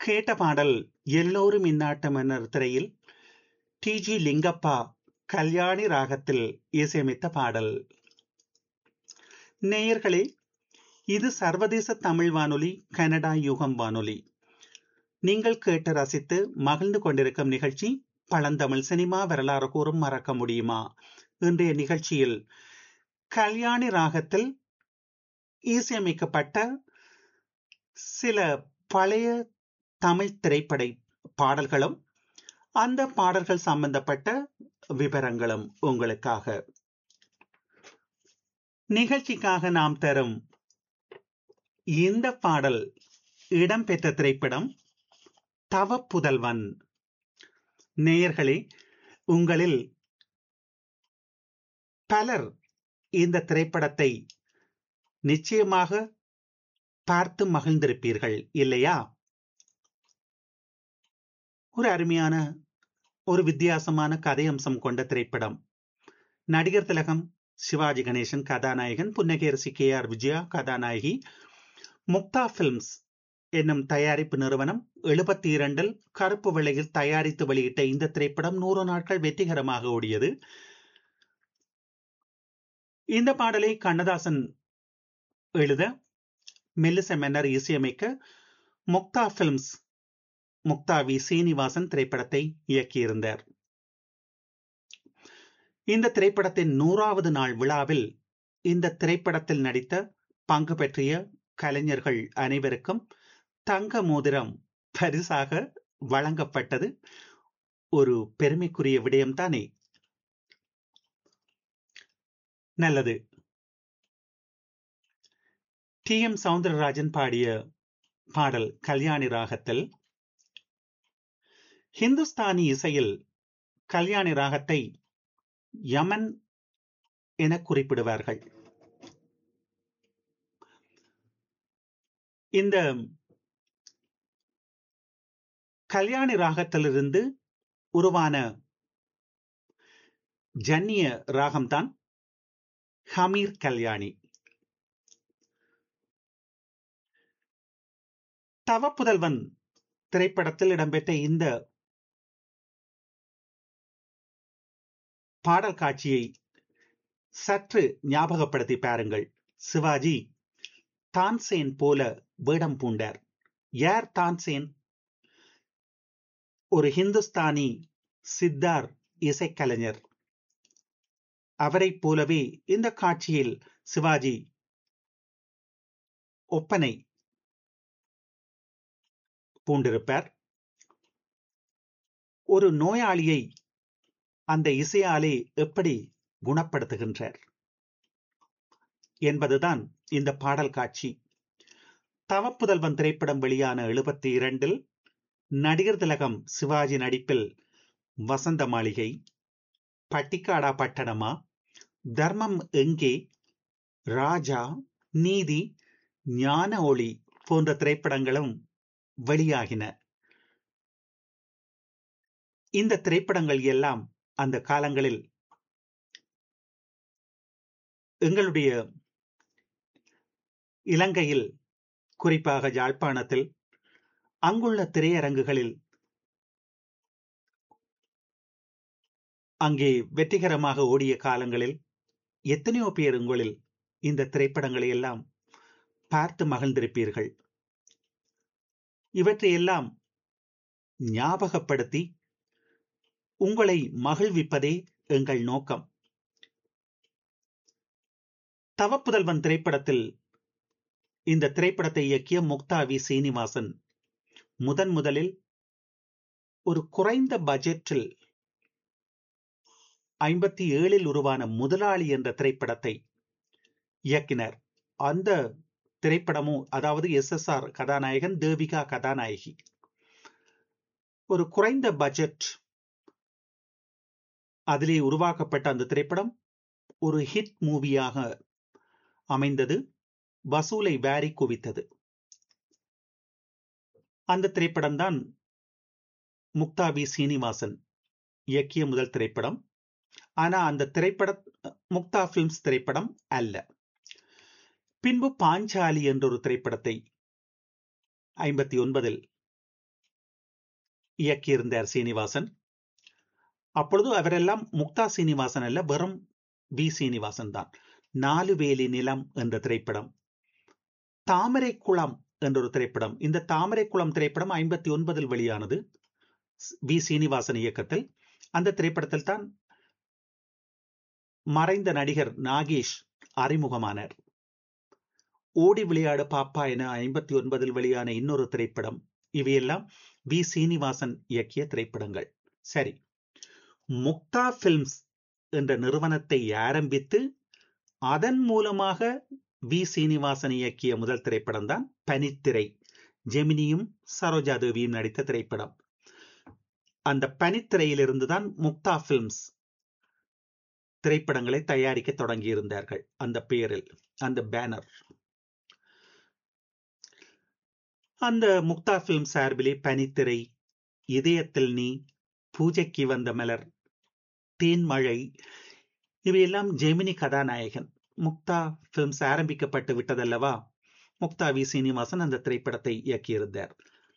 கேட்ட பாடல் எல்லோரும் இந்நாட்டம் என்ற திரையில் டி ஜி லிங்கப்பா கல்யாணி ராகத்தில் இசையமைத்த பாடல் நேயர்களே இது சர்வதேச தமிழ் வானொலி கனடா யுகம் வானொலி நீங்கள் கேட்டு ரசித்து மகிழ்ந்து கொண்டிருக்கும் நிகழ்ச்சி பழந்தமிழ் சினிமா வரலாறு கூறும் மறக்க முடியுமா இன்றைய நிகழ்ச்சியில் கல்யாணி ராகத்தில் இசையமைக்கப்பட்ட சில பழைய தமிழ் திரைப்பட பாடல்களும் அந்த பாடல்கள் சம்பந்தப்பட்ட விவரங்களும் உங்களுக்காக நிகழ்ச்சிக்காக நாம் தரும் இந்த பாடல் இடம்பெற்ற திரைப்படம் தவ புதல்வன் நேயர்களே உங்களில் பலர் இந்த திரைப்படத்தை நிச்சயமாக பார்த்து மகிழ்ந்திருப்பீர்கள் இல்லையா ஒரு அருமையான ஒரு வித்தியாசமான கதை அம்சம் கொண்ட திரைப்படம் நடிகர் திலகம் சிவாஜி கணேசன் கதாநாயகன் புன்னகேரசி கே ஆர் விஜயா கதாநாயகி முக்தா பிலிம்ஸ் என்னும் தயாரிப்பு நிறுவனம் எழுபத்தி இரண்டில் கருப்பு வெள்ளையில் தயாரித்து வெளியிட்ட இந்த திரைப்படம் நூறு நாட்கள் வெற்றிகரமாக ஓடியது இந்த பாடலை கண்ணதாசன் எழுத மெல்லிச மன்னர் இசையமைக்க முக்தா பிலிம்ஸ் முக்தா வி சீனிவாசன் திரைப்படத்தை இயக்கியிருந்தார் இந்த திரைப்படத்தின் நூறாவது நாள் விழாவில் இந்த திரைப்படத்தில் நடித்த பங்கு பெற்றிய கலைஞர்கள் அனைவருக்கும் தங்க மோதிரம் பரிசாக வழங்கப்பட்டது ஒரு பெருமைக்குரிய விடயம்தானே நல்லது டி எம் சவுந்தரராஜன் பாடிய பாடல் கல்யாணி ராகத்தில் ஹிந்துஸ்தானி இசையில் கல்யாணி ராகத்தை யமன் என குறிப்பிடுவார்கள் இந்த கல்யாணி ராகத்திலிருந்து உருவான ஜன்னிய ராகம்தான் ஹமீர் கல்யாணி தவப்புதல்வன் திரைப்படத்தில் இடம்பெற்ற இந்த பாடல் காட்சியை சற்று ஞாபகப்படுத்தி பாருங்கள் சிவாஜி தான்சேன் போல வேடம் பூண்டார் யார் தான்சேன் ஒரு ஹிந்துஸ்தானி சித்தார் இசைக்கலைஞர் அவரைப் போலவே இந்த காட்சியில் சிவாஜி ஒப்பனை பூண்டிருப்பார் ஒரு நோயாளியை அந்த இசையாலே எப்படி குணப்படுத்துகின்றார் என்பதுதான் இந்த பாடல் காட்சி தவப்புதல்வன் திரைப்படம் வெளியான எழுபத்தி இரண்டில் நடிகர் திலகம் சிவாஜி நடிப்பில் வசந்த மாளிகை பட்டிக்காடா பட்டணமா தர்மம் எங்கே ராஜா நீதி ஞான ஒளி போன்ற திரைப்படங்களும் வெளியாகின இந்த திரைப்படங்கள் எல்லாம் அந்த காலங்களில் எங்களுடைய இலங்கையில் குறிப்பாக யாழ்ப்பாணத்தில் அங்குள்ள திரையரங்குகளில் அங்கே வெற்றிகரமாக ஓடிய காலங்களில் எத்தனையோ பேர் உங்களில் இந்த திரைப்படங்களை எல்லாம் பார்த்து மகிழ்ந்திருப்பீர்கள் இவற்றையெல்லாம் ஞாபகப்படுத்தி உங்களை மகிழ்விப்பதே எங்கள் நோக்கம் தவப்புதல்வன் திரைப்படத்தில் இந்த திரைப்படத்தை இயக்கிய முக்தா வி சீனிவாசன் முதன் முதலில் ஒரு குறைந்த பட்ஜெட்டில் ஐம்பத்தி ஏழில் உருவான முதலாளி என்ற திரைப்படத்தை இயக்கினர் அந்த திரைப்படமும் அதாவது எஸ் எஸ் ஆர் கதாநாயகன் தேவிகா கதாநாயகி ஒரு குறைந்த பட்ஜெட் அதிலே உருவாக்கப்பட்ட அந்த திரைப்படம் ஒரு ஹிட் மூவியாக அமைந்தது வசூலை வாரி குவித்தது அந்த திரைப்படம் தான் முக்தா வி சீனிவாசன் இயக்கிய முதல் திரைப்படம் ஆனா அந்த திரைப்பட முக்தா பிலிம்ஸ் திரைப்படம் அல்ல பின்பு பாஞ்சாலி என்ற ஒரு திரைப்படத்தை ஐம்பத்தி ஒன்பதில் இயக்கியிருந்தார் சீனிவாசன் அப்பொழுது அவரெல்லாம் முக்தா சீனிவாசன் அல்ல வெறும் பி சீனிவாசன் தான் நாலு வேலி நிலம் என்ற திரைப்படம் தாமரை குளம் என்ற ஒரு திரைப்படம் இந்த தாமரை குளம் திரைப்படம் ஐம்பத்தி ஒன்பதில் வெளியானது வி சீனிவாசன் இயக்கத்தில் அந்த திரைப்படத்தில் தான் மறைந்த நடிகர் நாகேஷ் அறிமுகமானார் ஓடி விளையாடு பாப்பா என ஐம்பத்தி ஒன்பதில் வெளியான இன்னொரு திரைப்படம் இவையெல்லாம் வி சீனிவாசன் இயக்கிய திரைப்படங்கள் சரி முக்தா பிலிம்ஸ் என்ற நிறுவனத்தை ஆரம்பித்து அதன் மூலமாக வி சீனிவாசன் இயக்கிய முதல் திரைப்படம் தான் பனித்திரை ஜெமினியும் சரோஜா தேவியும் நடித்த திரைப்படம் அந்த பனித்திரையிலிருந்து தான் முக்தா பிலிம்ஸ் திரைப்படங்களை தயாரிக்க தொடங்கியிருந்தார்கள் அந்த பெயரில் அந்த பேனர் அந்த முக்தா பிலிம் சார்பிலே பனித்திரை இதயத்தில் நீ பூஜைக்கு வந்த மலர் தேன்மழை இவையெல்லாம் ஜெமினி கதாநாயகன் முக்தா பிலிம்ஸ் ஆரம்பிக்கப்பட்டு விட்டதல்லவா முக்தா வி சீனிவாசன் அந்த திரைப்படத்தை இயக்கியிருந்தார்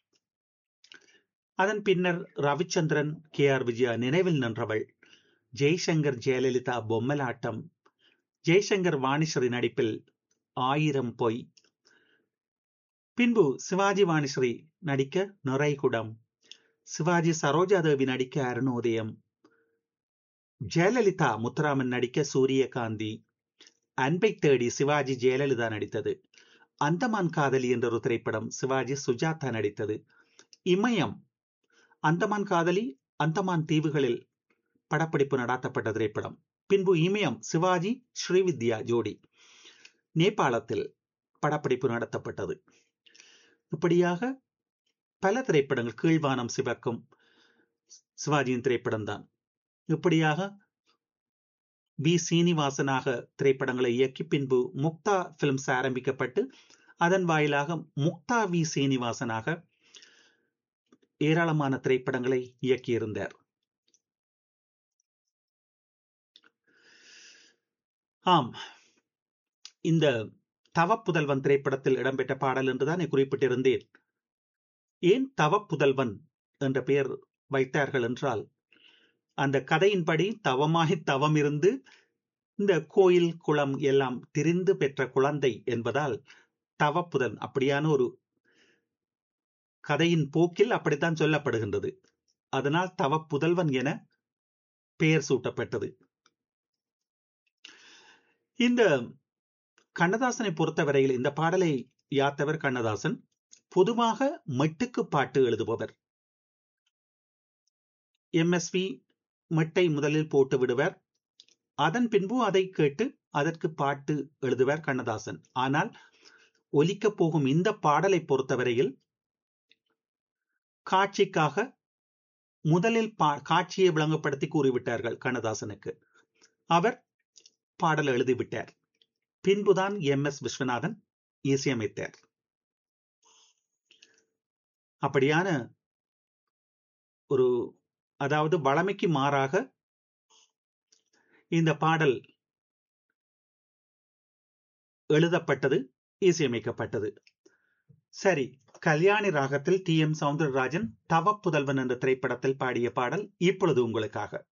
அதன் பின்னர் ரவிச்சந்திரன் கே ஆர் விஜயா நினைவில் நின்றவள் ஜெய்சங்கர் ஜெயலலிதா பொம்மலாட்டம் ஜெய்சங்கர் வாணிஸ்வரி நடிப்பில் ஆயிரம் பொய் பின்பு சிவாஜி வாணிஸ்வரி நடிக்க நுரைகுடம் சிவாஜி சரோஜாதேவி நடிக்க அருணோதயம் ஜெயலலிதா முத்துராமன் நடிக்க சூரியகாந்தி அன்பை தேடி சிவாஜி ஜெயலலிதா நடித்தது அந்தமான் காதலி என்ற ஒரு திரைப்படம் சிவாஜி சுஜாதா நடித்தது இமயம் அந்தமான் காதலி அந்தமான் தீவுகளில் படப்பிடிப்பு நடாத்தப்பட்ட திரைப்படம் பின்பு இமயம் சிவாஜி ஸ்ரீவித்யா ஜோடி நேபாளத்தில் படப்பிடிப்பு நடத்தப்பட்டது இப்படியாக பல திரைப்படங்கள் கீழ்வானம் சிவக்கும் சிவாஜியின் திரைப்படம் தான் இப்படியாக பி சீனிவாசனாக திரைப்படங்களை இயக்கி பின்பு முக்தா பிலிம்ஸ் ஆரம்பிக்கப்பட்டு அதன் வாயிலாக முக்தா வி சீனிவாசனாக ஏராளமான திரைப்படங்களை இயக்கியிருந்தார் ஆம் இந்த தவப்புதல்வன் திரைப்படத்தில் இடம்பெற்ற பாடல் என்றுதான் குறிப்பிட்டிருந்தேன் ஏன் தவப்புதல்வன் என்ற பெயர் வைத்தார்கள் என்றால் அந்த கதையின்படி தவமாய் தவம் இருந்து இந்த கோயில் குளம் எல்லாம் திரிந்து பெற்ற குழந்தை என்பதால் தவப்புதன் அப்படியான ஒரு கதையின் போக்கில் அப்படித்தான் சொல்லப்படுகின்றது அதனால் தவப்புதல்வன் என பெயர் சூட்டப்பட்டது இந்த கண்ணதாசனை பொறுத்தவரையில் இந்த பாடலை யாத்தவர் கண்ணதாசன் பொதுவாக மெட்டுக்கு பாட்டு எழுதுபவர் எம்எஸ்வி மெட்டை முதலில் போட்டு விடுவர் அதன் பின்பு அதை கேட்டு அதற்கு பாட்டு எழுதுவார் கண்ணதாசன் ஆனால் ஒலிக்கப் போகும் இந்த பாடலை பொறுத்தவரையில் காட்சிக்காக முதலில் காட்சியை விளங்கப்படுத்தி கூறிவிட்டார்கள் கண்ணதாசனுக்கு அவர் பாடல் எழுதிவிட்டார் பின்புதான் எம் எஸ் விஸ்வநாதன் இசையமைத்தார் அப்படியான ஒரு அதாவது வளமைக்கு மாறாக இந்த பாடல் எழுதப்பட்டது இசையமைக்கப்பட்டது சரி கல்யாணி ராகத்தில் டி எம் சவுந்தரராஜன் தவ புதல்வன் என்ற திரைப்படத்தில் பாடிய பாடல் இப்பொழுது உங்களுக்காக